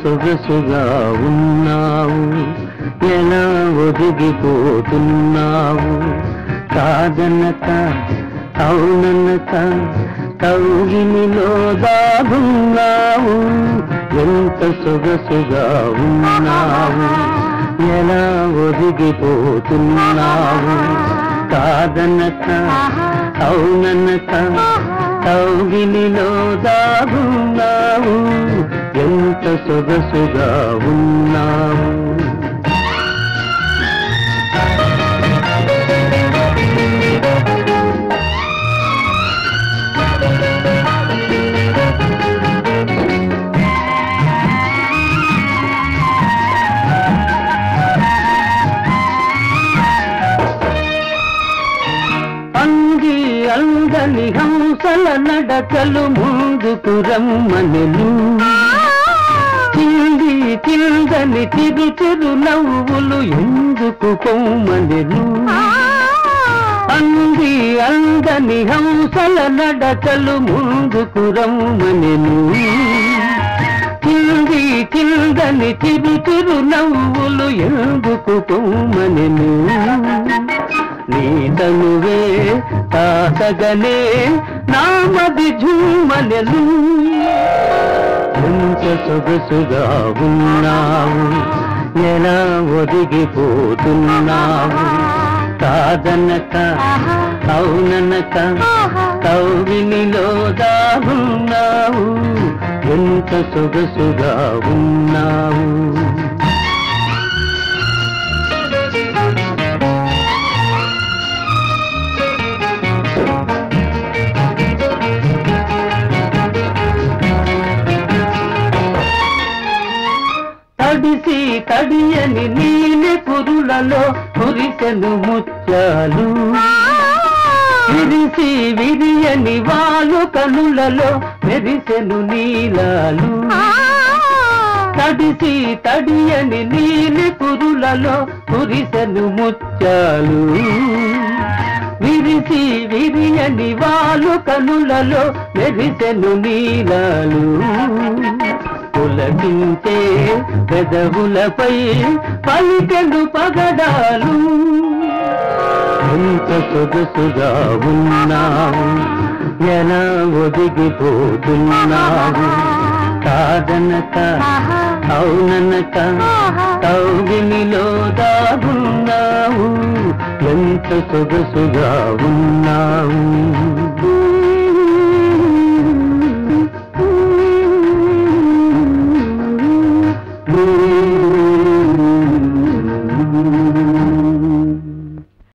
సొగసుగా ఉన్నావు ఎలా ఒదిగిపోతున్నావు కాదనక అవుననక కౌగిలిలో దాగున్నావు ఎంత సొగసుగా ఉన్నావు ఎలా ఒదిగిపోతున్నావు కాదనక అవుననక కౌగిలిలో దాగున్నావు ఎంత సొగసుగా ఉన్నావు అంది అందని హంసల నడకలు ముందుకు రమ్మనెలు తిండి తిందని తిరు తిరు నవ్వులు ఎందుకు పొమ్మనెలు అంది అందని హంసల నడకలు ముందుకు రమ్మనెను తిండి తిందని తిరు తిరు నవ్వులు ఎందుకు పొమ్మనెను నీ తనువే తాతగనే నామది ఝూమనెలు ఎంత సొగసుగా ఉన్నావు ఎలా ఒదిగిపోతున్నావు కాదనక అవుననక కౌగిలిలో దాగున్నావు ఎంత సొగసుగా ఉన్నావు తడిసి తడియని నీలి పురులలో కురిసెను ముత్యాలు విరిసి విరియని వాలు కనులలో మెరిసెను నీలాలు తడిసి తడియని నీలి పురులలో కురిసెను ముత్యాలు విరిసి విరియని వాలు కనులలో మెరిసెను నీలాలు పులకించే పెదవులపై పలికెను పగడాలు ఎంత సొగసుగా ఉన్నావు ఎలా ఒదిగిపోతున్నావు కాదనక అవుననక కౌగిలిలో దాగున్నావు ఎంత సొగసుగా ఉన్నావు Mm-hmm.